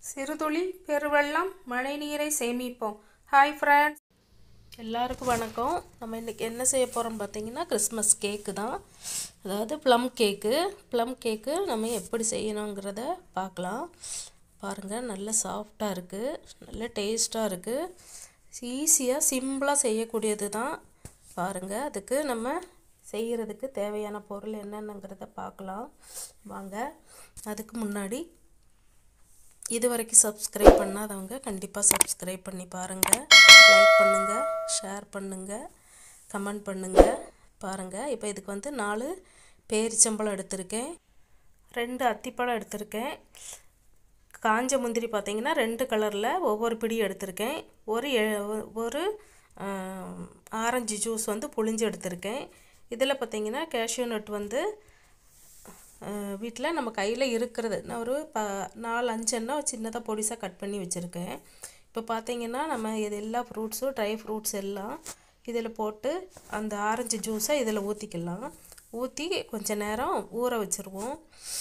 சிறுதுளி பெருவெள்ளம் மழைநீரை சேமிப்போம் ஹாய் ஃப்ரெண்ட்ஸ் எல்லாருக்கும் வணக்கம் நம்ம இன்றைக்கி என்ன செய்ய போகிறோம் பார்த்தீங்கன்னா கிறிஸ்மஸ் கேக்கு தான் அதாவது ப்ளம் கேக்கு ப்ளம் கேக்கு நம்ம எப்படி செய்யணுங்கிறத பார்க்கலாம் பாருங்கள் நல்ல சாஃப்டாக இருக்குது நல்ல டேஸ்ட்டாக இருக்குது ஈஸியாக சிம்பிளாக செய்யக்கூடியது தான் பாருங்கள் அதுக்கு நம்ம செய்கிறதுக்கு தேவையான பொருள் என்னென்னங்கிறத பார்க்கலாம் வாங்க அதுக்கு முன்னாடி இது வரைக்கும் சப்ஸ்கிரைப் பண்ணாதவங்க கண்டிப்பாக சப்ஸ்கிரைப் பண்ணி பாருங்கள் லைக் பண்ணுங்கள் ஷேர் பண்ணுங்கள் கமெண்ட் பண்ணுங்கள் பாருங்கள் இப்போ இதுக்கு வந்து நாலு பேரிச்சம்பழம் எடுத்திருக்கேன் ரெண்டு அத்திப்பழம் எடுத்திருக்கேன் காஞ்ச முந்திரி பார்த்தீங்கன்னா ரெண்டு கலரில் ஒவ்வொரு பிடி எடுத்திருக்கேன் ஒரு எ- ஒரு ஆம், ஆரஞ்சு ஜூஸ் வந்து புழிஞ்சு எடுத்திருக்கேன் இதில் பார்த்தீங்கன்னா கேஷ்யூ நட் வந்து வீட்டில் நம்ம கையில் இருக்கிறது நான் ஒரு ப நாலு அஞ்சு எண்ணெய் சின்னதாக பொடிசாக கட் பண்ணி வச்சுருக்கேன் இப்போ பார்த்தீங்கன்னா நம்ம இது எல்லா ஃப்ரூட்ஸும் ட்ரை ஃப்ரூட்ஸ் எல்லாம் இதில் போட்டு அந்த ஆரஞ்சு ஜூஸை இதில் ஊற்றிக்கலாம் ஊற்றி கொஞ்ச நேரம் ஊற வச்சுருவோம்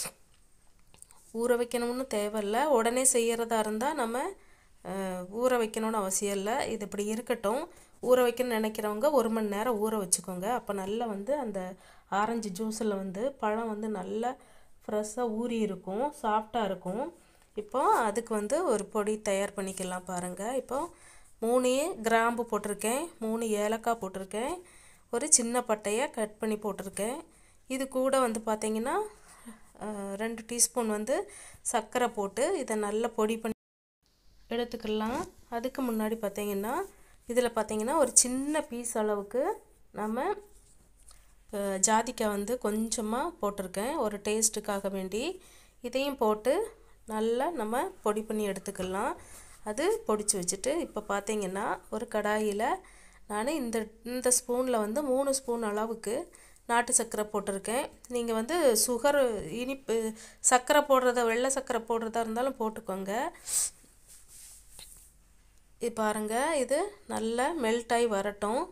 ஊற வைக்கணும்னு தேவையில்ல உடனே செய்கிறதா இருந்தால் நம்ம அஹ், ஊற வைக்கணும்னு அவசியம் இல்லை இது இப்படி இருக்கட்டும் ஊற வைக்கணும்னு நினைக்கிறவங்க ஒரு மணி நேரம் ஊற வச்சுக்கோங்க அப்போ நல்லா வந்து அந்த ஆரஞ்சு ஜூஸில் வந்து பழம் வந்து நல்லா ஃப்ரெஷ்ஷாக ஊறி இருக்கும் சாஃப்டாக இருக்கும் இப்போ அதுக்கு வந்து ஒரு பொடி தயார் பண்ணிக்கலாம் பாருங்கள் இப்போ மூணு கிராம்பு போட்டிருக்கேன் மூணு ஏலக்காய் போட்டிருக்கேன் ஒரு சின்ன பட்டையை கட் பண்ணி போட்டிருக்கேன் இது கூட வந்து பார்த்தீங்கன்னா அஹ், ரெண்டு டீஸ்பூன் வந்து சர்க்கரை போட்டு இதை நல்லா பொடி பண்ணி எடுத்துக்கலாம் அதுக்கு முன்னாடி பார்த்தீங்கன்னா இதில் பார்த்தீங்கன்னா ஒரு சின்ன பீஸ் அளவுக்கு நம்ம அஹ், ஜாதிக்காய் வந்து கொஞ்சமாக போட்டிருக்கேன் ஒரு டேஸ்ட்டுக்காக வேண்டி இதையும் போட்டு நல்லா நம்ம பொடி பண்ணி எடுத்துக்கலாம் அது பொடிச்சு வச்சுட்டு இப்போ பார்த்தீங்கன்னா ஒரு கடாயில் நான் இந்த இந்த ஸ்பூனில் வந்து மூணு ஸ்பூன் அளவுக்கு நாட்டு சர்க்கரை போட்டிருக்கேன் நீங்கள் வந்து சுகர் இனிப்பு சர்க்கரை போடுறத வெள்ளை சர்க்கரை போடுறதா இருந்தாலும் போட்டுக்கோங்க இது பாருங்கள் இது நல்லா மெல்ட் ஆகி வரட்டும்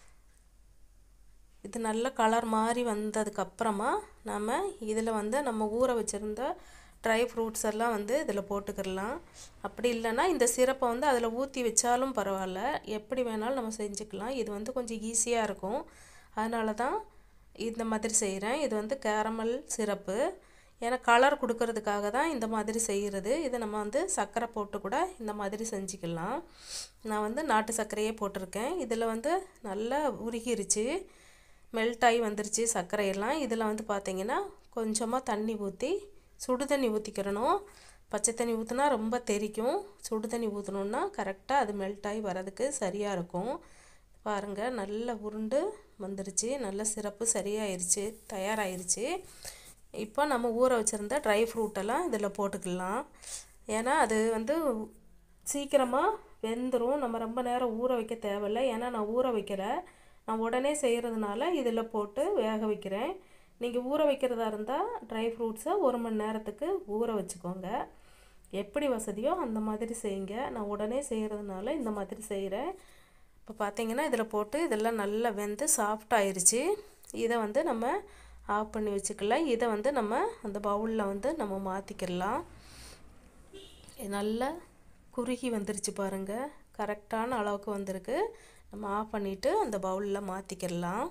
இது நல்ல கலர் மாதிரி வந்ததுக்கப்புறமா நம்ம இதில் வந்து நம்ம ஊற வச்சுருந்த ட்ரை ஃப்ரூட்ஸ் எல்லாம் வந்து இதில் போட்டுக்கிடலாம் அப்படி இல்லைன்னா இந்த சிரப்பை வந்து அதில் ஊற்றி வச்சாலும் பரவாயில்ல எப்படி வேணாலும் நம்ம செஞ்சுக்கலாம் இது வந்து கொஞ்சம் ஈஸியாக இருக்கும் அதனால தான் இந்த மாதிரி செய்கிறேன் இது வந்து கேரமல் சிரப்பு ஏன்னா கலர் கொடுக்கறதுக்காக தான் இந்த மாதிரி செய்கிறது இதை நம்ம வந்து சர்க்கரை போட்டு கூட இந்த மாதிரி செஞ்சுக்கலாம் நான் வந்து நாட்டு சர்க்கரையே போட்டிருக்கேன் இதில் வந்து நல்லா உருகிருச்சு மெல்ட் ஆகி வந்துருச்சு சர்க்கரையெல்லாம் இதில் வந்து பார்த்தீங்கன்னா கொஞ்சமாக தண்ணி ஊற்றி சுடு தண்ணி ஊற்றிக்கிறணும் பச்சை தண்ணி ஊற்றினா ரொம்ப தெறிக்கும் சுடு தண்ணி ஊற்றணுன்னா கரெக்டாக அது மெல்ட் ஆகி வரதுக்கு சரியாக இருக்கும் பாருங்கள் நல்ல உருண்டு வந்துருச்சு நல்ல சிறப்பு சரியாயிருச்சு தயாராயிருச்சு இப்போ நம்ம ஊற வச்சுருந்த ட்ரை ஃப்ரூட்டெல்லாம் இதில் போட்டுக்கலாம் ஏன்னா அது வந்து சீக்கிரமாக வெந்துடும் நம்ம ரொம்ப நேரம் ஊற வைக்க தேவையில்ல ஏன்னா நான் ஊற வைக்கல நான் உடனே செய்கிறதுனால இதில் போட்டு வேக வைக்கிறேன் நீங்கள் ஊற வைக்கிறதா இருந்தால் ட்ரை ஃப்ரூட்ஸை ஒரு மணி நேரத்துக்கு ஊற வச்சுக்கோங்க எப்படி வசதியோ அந்த மாதிரி செய்யுங்க நான் உடனே செய்கிறதுனால இந்த மாதிரி செய்கிறேன் இப்போ பார்த்தீங்கன்னா இதில் போட்டு இதெல்லாம் நல்லா வெந்து சாஃப்ட் ஆயிருச்சு இதை வந்து நம்ம ஆஃப் பண்ணி வச்சுக்கலாம் இதை வந்து நம்ம அந்த பவுலில் வந்து நம்ம மாற்றிக்கிடலாம் இது நல்லா குறுகி வந்துருச்சு பாருங்கள் கரெக்டான அளவுக்கு வந்திருக்கு நம்ம ஆஃப் பண்ணிவிட்டு அந்த பவுலில் மாற்றிக்கிடலாம்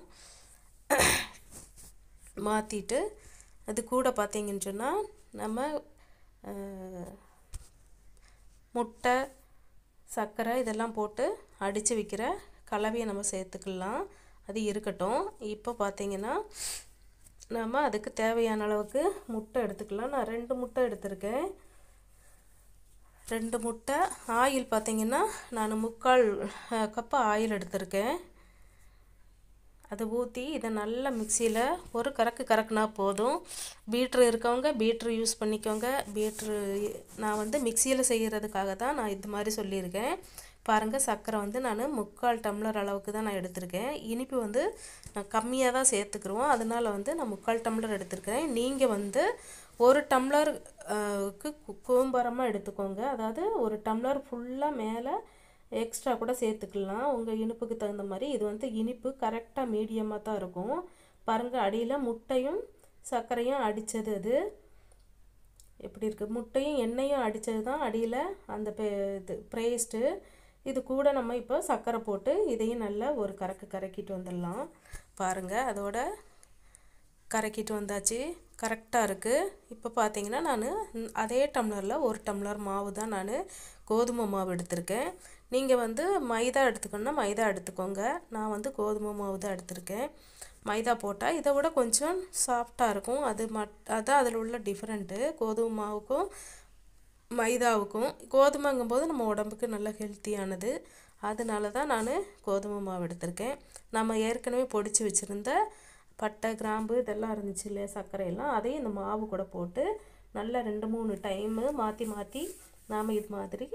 மாற்றிட்டு அது கூட பார்த்தீங்கன்னு சொன்னால் நம்ம அஹ், முட்டை சர்க்கரை இதெல்லாம் போட்டு அடித்து வைக்கிற கலவையை நம்ம சேர்த்துக்கலாம் அது இருக்கட்டும் இப்போ பார்த்தீங்கன்னா நம்ம அதுக்கு தேவையான அளவுக்கு முட்டை எடுத்துக்கலாம் நான் ரெண்டு முட்டை எடுத்திருக்கேன் ரெண்டு முட்டை ஆயில் பார்த்தீங்கன்னா நான் முக்கால் அஹ், கப்பு ஆயில் எடுத்திருக்கேன் அதை ஊற்றி இதை நல்லா மிக்சியில் ஒரு கறக்கு கறக்குனா போதும் பீட்ரு இருக்கவங்க பீட்ரு யூஸ் பண்ணிக்கோங்க பீட்ரு நான் வந்து மிக்சியில் செய்கிறதுக்காக தான் நான் இது மாதிரி சொல்லியிருக்கேன் பாருங்கள் சர்க்கரை வந்து நான் முக்கால் டம்ளர் அளவுக்கு தான் நான் எடுத்திருக்கேன் இனிப்பு வந்து நான் கம்மியாக தான் சேர்த்துக்குருவோம் அதனால் வந்து நான் முக்கால் டம்ளர் எடுத்திருக்கிறேன் நீங்கள் வந்து ஒரு டம்ளர் அஹ், க்கு கூம்பரமாக எடுத்துக்கோங்க அதாவது ஒரு டம்ளர் ஃபுல்லாக மேலே எக்ஸ்ட்ரா கூட சேர்த்துக்கலாம் உங்கள் இனிப்புக்கு தகுந்த மாதிரி இது வந்து இனிப்பு கரெக்டாக மீடியமாக தான் இருக்கும் பாருங்கள் அடியில் முட்டையும் சர்க்கரையும் அடித்தது அது எப்படி இருக்குது முட்டையும் எண்ணெயும் அடித்தது தான் அடியில் அந்த பே இது பேஸ்ட்டு இது கூட நம்ம இப்போ சர்க்கரை போட்டு இதையும் நல்லா ஒரு கறக்கு கறக்கிட்டு வந்துடலாம் பாருங்கள் அதோட கறக்கிட்டு வந்தாச்சு கரெக்டாக இருக்குது இப்போ பார்த்தீங்கன்னா நான் அதே டம்ளரில் ஒரு டம்ளர் மாவு தான் நான் கோதுமை மாவு எடுத்திருக்கேன் நீங்கள் வந்து மைதா எடுத்துக்கணுன்னா மைதா எடுத்துக்கோங்க நான் வந்து கோதுமை மாவு தான் எடுத்திருக்கேன் மைதா போட்டால் இதை விட கொஞ்சம் சாஃப்டாக இருக்கும் அது மட் அதான் அதில் உள்ள டிஃப்ரெண்ட்டு கோதுமை மாவுக்கும் மைதாவுக்கும் கோதுமைங்கும்போது நம்ம உடம்புக்கு நல்ல ஹெல்த்தியானது அதனால தான் நான் கோதுமை மாவு எடுத்திருக்கேன் நம்ம ஏற்கனவே பொடிச்சு வச்சுருந்த பட்டை கிராம்பு இதெல்லாம் இருந்துச்சு இல்லையா சர்க்கரையெல்லாம் அதையும் இந்த மாவு கூட போட்டு நல்லா ரெண்டு மூணு டைமு மாற்றி மாற்றி நாம் இது மாதிரி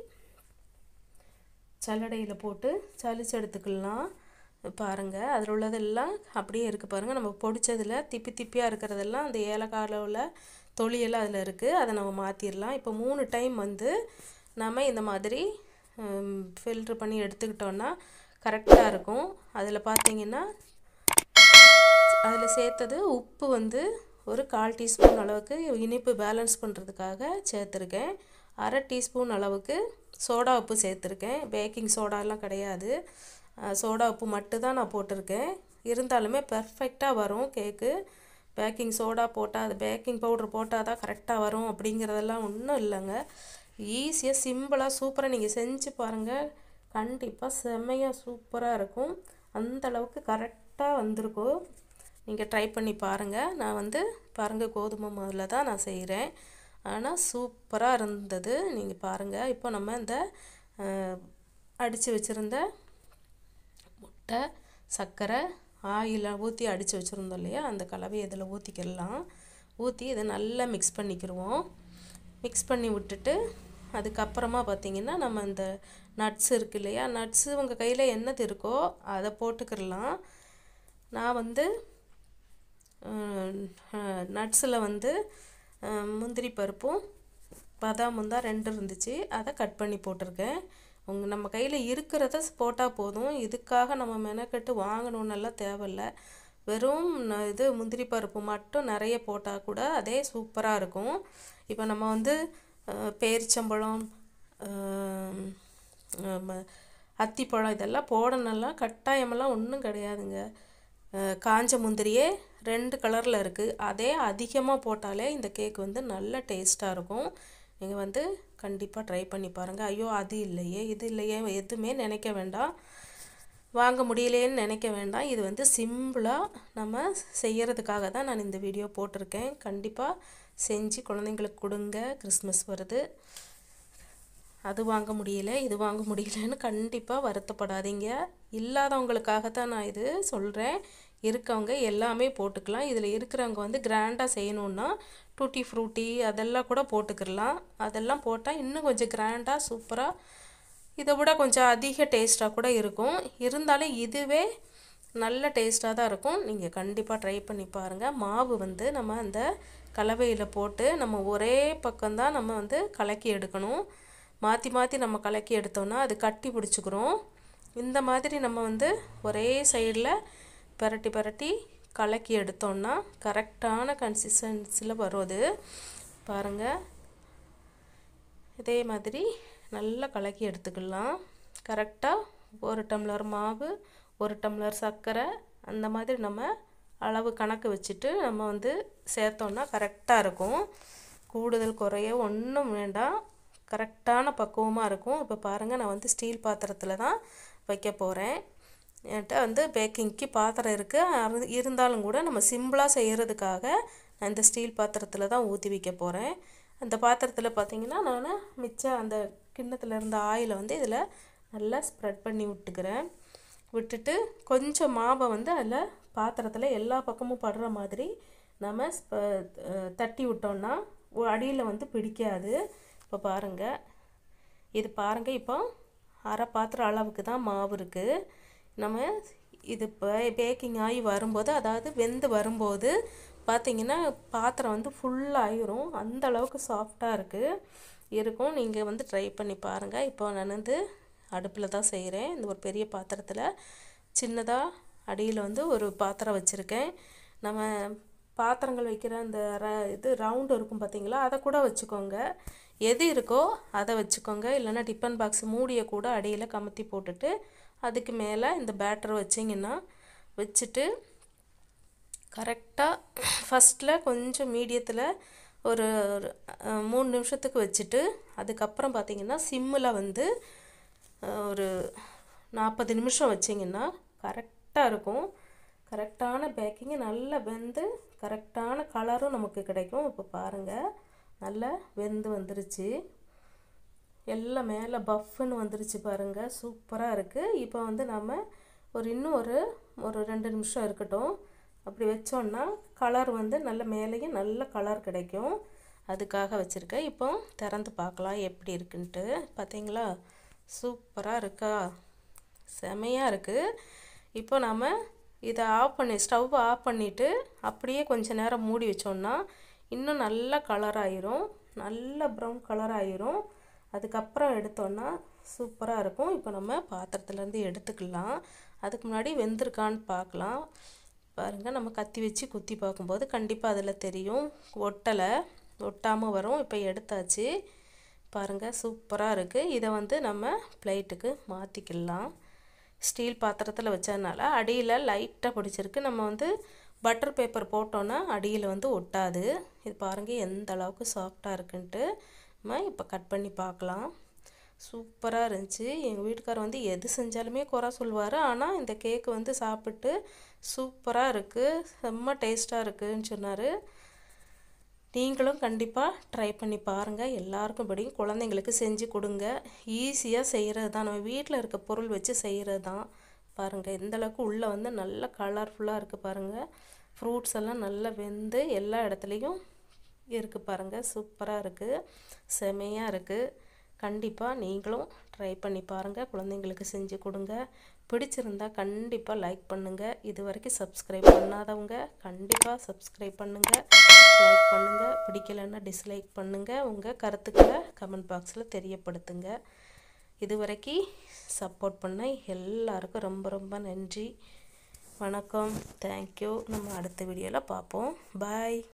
சல்லடையில் போட்டு சலிச்சு எடுத்துக்கலாம் பாருங்கள் அதில் உள்ளதெல்லாம் அப்படியே இருக்குது பாருங்கள் நம்ம பொடிச்சதில் திப்பி திப்பியாக இருக்கிறதெல்லாம் அந்த ஏலக்காயில் உள்ள தொளியெல்லாம் அதில் இருக்குது அதை நம்ம மாற்றிடலாம் இப்போ மூணு டைம் வந்து நம்ம இந்த மாதிரி ஃபில்ட்ரு பண்ணி எடுத்துக்கிட்டோன்னா கரெக்டாக இருக்கும் அதில் பார்த்தீங்கன்னா அதில் சேர்த்தது உப்பு வந்து ஒரு கால் டீஸ்பூன் அளவுக்கு இனிப்பு பேலன்ஸ் பண்ணுறதுக்காக சேர்த்துருக்கேன் அரை டீஸ்பூன் அளவுக்கு சோடா உப்பு சேர்த்துருக்கேன் பேக்கிங் சோடாலாம் கிடையாது சோடா உப்பு மட்டும்தான் நான் போட்டிருக்கேன் இருந்தாலுமே பர்ஃபெக்டாக வரும் கேக்கு பேக்கிங் சோடா போட்டால் அது பேக்கிங் பவுட்ரு போட்டால் தான் கரெக்டாக வரும் அப்படிங்கிறதெல்லாம் ஒன்றும் இல்லைங்க ஈஸியாக சிம்பிளாக சூப்பராக நீங்கள் செஞ்சு பாருங்கள் கண்டிப்பாக செம்மையாக சூப்பராக இருக்கும் அந்த அளவுக்கு கரெக்டாக வந்திருக்கும் நீங்கள் ட்ரை பண்ணி பாருங்கள் நான் வந்து பாருங்கள் கோதுமை மாவில் தான் நான் செய்கிறேன் ஆனால் சூப்பராக இருந்தது நீங்கள் பாருங்கள் இப்போ நம்ம இந்த அடித்து வச்சுருந்த முட்டை சர்க்கரை ஆயில் ஊற்றி அடித்து வச்சுருந்தோம் இல்லையா அந்த கலவையை இதில் ஊற்றிக்கிடலாம் ஊற்றி இதை நல்லா மிக்ஸ் பண்ணிக்கிடுவோம் மிக்ஸ் பண்ணி விட்டுட்டு அதுக்கப்புறமா பார்த்திங்கன்னா நம்ம இந்த நட்ஸ் இருக்குது இல்லையா நட்ஸு உங்கள் கையில் என்னது இருக்கோ அதை போட்டுக்கிடலாம் நான் வந்து நட்ஸில் வந்து முந்திரி பருப்பும் பாதாமும் தான் ரெண்டு இருந்துச்சு அதை கட் பண்ணி போட்டிருக்கேன் உங்கள் நம்ம கையில் இருக்கிறத போட்டால் போதும் இதுக்காக நம்ம மெனக்கெட்டு வாங்கணுன்னெல்லாம் தேவையில்ல வெறும் இது முந்திரி பருப்பு மட்டும் நிறைய போட்டால் கூட அதே சூப்பராக இருக்கும் இப்போ நம்ம வந்து பேரிச்சம்பழம் அத்திப்பழம் இதெல்லாம் போடணும்லாம் கட்டாயமெல்லாம் ஒன்றும் கிடையாதுங்க காஞ்ச முந்திரியே ரெண்டு கலரில் இருக்குது அதே அதிகமாக போட்டாலே இந்த கேக் வந்து நல்ல டேஸ்ட்டாக இருக்கும் நீங்கள் வந்து கண்டிப்பாக ட்ரை பண்ணி பாருங்கள் ஐயோ அது இல்லையே இது இல்லையே எதுவுமே நினைக்க வேண்டாம் வாங்க முடியலையேன்னு நினைக்க வேண்டாம் இது வந்து சிம்பிளாக நம்ம செய்கிறதுக்காக தான் நான் இந்த வீடியோ போட்டிருக்கேன் கண்டிப்பாக செஞ்சு குழந்தைங்களுக்கு கொடுங்க கிறிஸ்மஸ் வருது அது வாங்க முடியல இது வாங்க முடியலன்னு கண்டிப்பாக வருத்தப்படாதீங்க இல்லாதவங்களுக்காக தான் நான் இது சொல்கிறேன் இருக்கவங்க எல்லாமே போட்டுக்கலாம் இதில் இருக்கிறவங்க வந்து கிராண்டாக செய்யணுன்னா டூட்டி ஃப்ரூட்டி அதெல்லாம் கூட போட்டுக்கிடலாம் அதெல்லாம் போட்டால் இன்னும் கொஞ்சம் கிராண்டாக சூப்பராக இதை விட கொஞ்சம் அதிக டேஸ்ட்டாக கூட இருக்கும் இருந்தாலும் இதுவே நல்ல டேஸ்ட்டாக தான் இருக்கும் நீங்கள் கண்டிப்பாக ட்ரை பண்ணி பாருங்கள் மாவு வந்து நம்ம அந்த கலவையில் போட்டு நம்ம ஒரே பக்கம்தான் நம்ம வந்து கலக்கி எடுக்கணும் மாற்றி மாற்றி நம்ம கலக்கி எடுத்தோம்னா அது கட்டி பிடிச்சிக்கிறோம் இந்த மாதிரி நம்ம வந்து ஒரே சைடில் பரட்டி பரட்டி கலக்கி எடுத்தோம்னா கரெக்டான கன்சிஸ்டன்சியில் வரும் அது பாருங்கள் இதே மாதிரி நல்லா கலக்கி எடுத்துக்கலாம் கரெக்டாக ஒரு டம்ளர் மாவு ஒரு டம்ளர் சர்க்கரை அந்த மாதிரி நம்ம அளவு கணக்கு வச்சுட்டு நம்ம வந்து சேர்த்தோன்னா கரெக்டாக இருக்கும் கூடுதல் குறைய ஒன்றும் வேண்டாம் கரெக்டான பக்குவமாக இருக்கும் இப்போ பாருங்கள் நான் வந்து ஸ்டீல் பாத்திரத்தில் தான் வைக்க போகிறேன் என்கிட்ட வந்து பேக்கிங்க்கு பாத்திரம் இருக்குது இருந்தாலும் கூட நம்ம சிம்பிளாக செய்கிறதுக்காக நான் இந்த ஸ்டீல் பாத்திரத்தில் தான் ஊற்றி வைக்க போகிறேன் அந்த பாத்திரத்தில் பார்த்திங்கன்னா நான் மிச்சம் அந்த கிண்ணத்தில் இருந்த ஆயிலை வந்து இதில் நல்லா ஸ்ப்ரெட் பண்ணி விட்டுக்கிறேன் விட்டுட்டு கொஞ்சம் மாவை வந்து அதில் பாத்திரத்தில் எல்லா பக்கமும் படுற மாதிரி நம்ம தட்டி விட்டோம்னா அடியில் வந்து பிடிக்காது இப்போ பாருங்கள் இது பாருங்கள் இப்போ அரை பாத்திரம் அளவுக்கு தான் மாவு இருக்குது நம்ம இது பேக்கிங் ஆகி வரும்போது அதாவது வெந்து வரும்போது பார்த்திங்கன்னா பாத்திரம் வந்து ஃபுல்லாகிரும் அந்த அளவுக்கு சாஃப்டாக இருக்குது இருக்கும் நீங்கள் வந்து ட்ரை பண்ணி பாருங்கள் இப்போ நான் வந்து அடுப்பில் தான் செய்கிறேன் இந்த ஒரு பெரிய பாத்திரத்தில் சின்னதாக அடியில் வந்து ஒரு பாத்திரம் வச்சுருக்கேன் நம்ம பாத்திரங்கள் வைக்கிற அந்த ர இது ரவுண்டு இருக்கும் பார்த்தீங்களா அதை கூட வச்சுக்கோங்க எது இருக்கோ அதை வச்சுக்கோங்க இல்லைன்னா டிஃபன் பாக்ஸ் மூடியை கூட அடியில் கமுத்தி போட்டுட்டு அதுக்கு மேலே இந்த பேட்டர் வச்சிங்கன்னா வச்சுட்டு கரெக்டாக ஃபஸ்ட்டில் கொஞ்சம் மீடியத்தில் ஒரு ஒரு, அஹ், மூணு நிமிஷத்துக்கு வச்சுட்டு அதுக்கப்புறம் பார்த்தீங்கன்னா சிம்மில் வந்து அஹ், ஒரு நாற்பது நிமிஷம் வச்சிங்கன்னா கரெக்டாக இருக்கும் கரெக்டான பேக்கிங்கு நல்லா வெந்து கரெக்டான கலரும் நமக்கு கிடைக்கும் இப்போ பாருங்கள் நல்லா வெந்து வந்துருச்சு எல்லாம் மேலே பஃப்னு வந்துருச்சு பாருங்கள் சூப்பராக இருக்குது இப்போ வந்து நம்ம ஒரு இன்னும் ஒரு ஒரு ரெண்டு நிமிஷம் இருக்கட்டும் அப்படி வச்சோன்னா கலர் வந்து நல்ல மேலேயும் நல்ல கலர் கிடைக்கும் அதுக்காக வச்சுருக்கேன் இப்போ திறந்து பார்க்கலாம் எப்படி இருக்குன்ட்டு பார்த்தீங்களா சூப்பராக இருக்கா செமையாக இருக்குது இப்போ நம்ம இதை ஆஃப் பண்ணி ஸ்டவ் ஆஃப் பண்ணிவிட்டு அப்படியே கொஞ்ச நேரம் மூடி வச்சோன்னா இன்னும் நல்ல கலர் ஆயிரும் நல்ல ப்ரௌன் கலர் ஆயிரும் அதுக்கப்புறம் எடுத்தோன்னா சூப்பராக இருக்கும் இப்போ நம்ம பாத்திரத்துலேருந்து எடுத்துக்கலாம் அதுக்கு முன்னாடி வெந்திருக்கான்னு பார்க்கலாம் பாருங்கள் நம்ம கத்தி வச்சு குத்தி பார்க்கும்போது கண்டிப்பாக அதில் தெரியும் ஒட்டலை ஒட்டாமல் வரும் இப்போ எடுத்தாச்சு பாருங்கள் சூப்பராக இருக்குது இதை வந்து நம்ம பிளேட்டுக்கு மாற்றிக்கலாம் ஸ்டீல் பாத்திரத்தில் வச்சதுனால அடியில் லைட்டாக பிடிச்சிருக்கு நம்ம வந்து பட்டர் பேப்பர் போட்டோன்னா அடியில் வந்து ஒட்டாது இது பாருங்கள் எந்த அளவுக்கு சாஃப்டாக இருக்குன்ட்டு நம்ம இப்போ கட் பண்ணி பார்க்கலாம் சூப்பராக இருந்துச்சு எங்கள் வீட்டுக்காரர் வந்து எது செஞ்சாலுமே குறை சொல்லுவார் ஆனால் இந்த கேக்கு வந்து சாப்பிட்டு சூப்பராக இருக்குது செம்ம டேஸ்ட்டாக இருக்குதுன்னு சொன்னார் நீங்களும் கண்டிப்பாக ட்ரை பண்ணி பாருங்கள் எல்லாருக்கும் படியும் குழந்தைங்களுக்கு செஞ்சு கொடுங்க ஈஸியாக செய்கிறது தான் நம்ம வீட்டில் இருக்க பொருள் வச்சு செய்கிறது தான் பாருங்கள் எந்த அளவுக்கு உள்ளே வந்து நல்ல கலர்ஃபுல்லாக இருக்குது பாருங்கள் ஃப்ரூட்ஸ் எல்லாம் நல்லா வெந்து எல்லா இடத்துலையும் இருக்குது பாருங்கள் சூப்பராக இருக்குது செமையாக இருக்குது கண்டிப்பாக நீங்களும் ட்ரை பண்ணி பாருங்கள் குழந்தைங்களுக்கு செஞ்சு கொடுங்க பிடிச்சிருந்தா கண்டிப்பாக லைக் பண்ணுங்கள் இது வரைக்கும் சப்ஸ்கிரைப் பண்ணாதவங்க கண்டிப்பாக சப்ஸ்கிரைப் பண்ணுங்கள் லைக் பண்ணுங்கள் பிடிக்கலைன்னா டிஸ்லைக் பண்ணுங்கள் உங்கள் கருத்துக்களை கமெண்ட் பாக்ஸில் தெரியப்படுத்துங்க இது வரைக்கும் சப்போர்ட் பண்ண எல்லாருக்கும் ரொம்ப ரொம்ப நன்றி வணக்கம் தேங்க்யூ நம்ம அடுத்த வீடியோவில் பார்ப்போம் பாய்